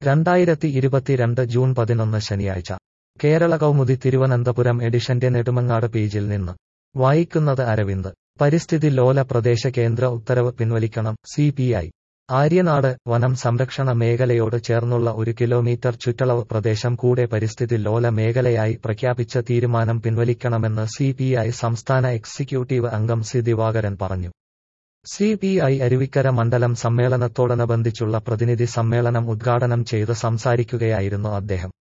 രണ്ടായിരത്തി ഇരുപത്തിരണ്ട് ജൂൺ പതിനൊന്ന് ശനിയാഴ്ച കേരള കൗമുദി തിരുവനന്തപുരം എഡിഷന്റെ നെടുമങ്ങാട് പേജിൽ നിന്ന് വായിക്കുന്നത് അരവിന്ദ് പരിസ്ഥിതി ലോല പ്രദേശ കേന്ദ്ര ഉത്തരവ് പിൻവലിക്കണം സി പി ഐ ആര്യനാട് വനം സംരക്ഷണ മേഖലയോട് ചേർന്നുള്ള ഒരു കിലോമീറ്റർ ചുറ്റളവ് പ്രദേശം കൂടെ പരിസ്ഥിതി ലോല മേഖലയായി പ്രഖ്യാപിച്ച തീരുമാനം പിൻവലിക്കണമെന്ന് സി പി ഐ സംസ്ഥാന എക്സിക്യൂട്ടീവ് അംഗം സി ദിവാകരൻ പറഞ്ഞു സി പി ഐ അരുവിക്കര മണ്ഡലം സമ്മേളനത്തോടനുബന്ധിച്ചുള്ള പ്രതിനിധി സമ്മേളനം ഉദ്ഘാടനം ചെയ്ത് സംസാരിക്കുകയായിരുന്നു അദ്ദേഹം